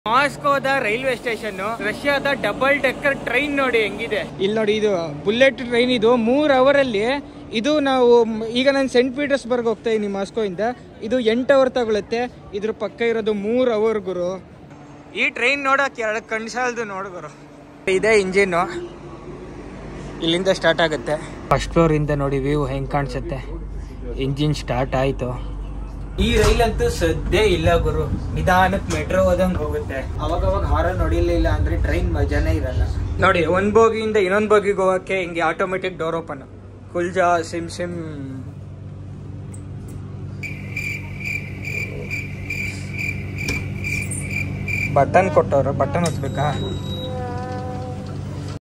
ಮಾಸ್ಕೋದ railway station ರಷ್ಯಾದ double decker train ನೋಡಿ ಹೆಂಗಿದೆ ಇಲ್ಲಿ ನೋಡಿ ಇದು ಬುಲೆಟ್ ಟ್ರೈನ್ ಇದು ಮೂರ್ ಅವರ್ ಅಲ್ಲಿ ಇದು ನಾವು ಮ್- ಈಗ ನಾನು ಸೆಂಟ್ ಪೀಟರ್ಸ್ಬರ್ಗ್ ಹೋಗ್ತಾ ಇದೀನಿ ಮಾಸ್ಕೋ ಇಂದ ಇದು ಎಂಟು ಅವರ್ ತಗೊಳುತ್ತೆ ಇದ್ರ ಪಕ್ಕ ಇರೋದು ಮೂರ್ ಅವರ್ ಗುರು ಈ ಟ್ರೈನ್ ನೋಡಕ್ ಎರಡು ಕಣ್ಸಾಲ್ದು ನೋಡ್ಗುರು ಇದೇ ಇಂಜಿನ್ ಇಲ್ಲಿಂದ ಸ್ಟಾರ್ಟ್ ಆಗುತ್ತೆ ಫಸ್ಟ್ ಫ್ಲೋರ್ ಇಂದ ನೋಡಿ ವ್ಯೂ ಹೆಂಗ್ ಕಾಣಿಸುತ್ತೆ ಇಂಜಿನ್ ಸ್ಟಾರ್ಟ್ ಆಯ್ತು ಈ ರೈಲ್ ಅಂತೂ ಸದ್ದೇ ಇಲ್ಲ ಗುರು ನಿಧಾನಕ್ಕೆ ಮೆಟ್ರೋ ಹೋದಂಗ್ ಹೋಗುತ್ತೆ ಅವಾಗ ಅವಾಗ ಹಾರನ್ ಹೊಡಿಲಿಲ್ಲ ಅಂದ್ರೆ ಟ್ರೈನ್ ಮಜಾನೇ ಇರಲ್ಲ ನೋಡಿ ಒಂದ್ ಬೋಗಿಯಿಂದ ಇನ್ನೊಂದ್ ಬೋಗಿಗೆ ಹೋಗಕ್ಕೆ ಹಿಂಗೆ ಆಟೋಮೆಟಿಕ್ ಡೋರ್ ಓಪನ್ ಕುಲ್ಜಾ ಸಿಮ್ ಸಿಮ್ ಬಟನ್ ಕೊಟ್ಟವ್ರು ಬಟನ್ ಒತ್ಬೇಕಾ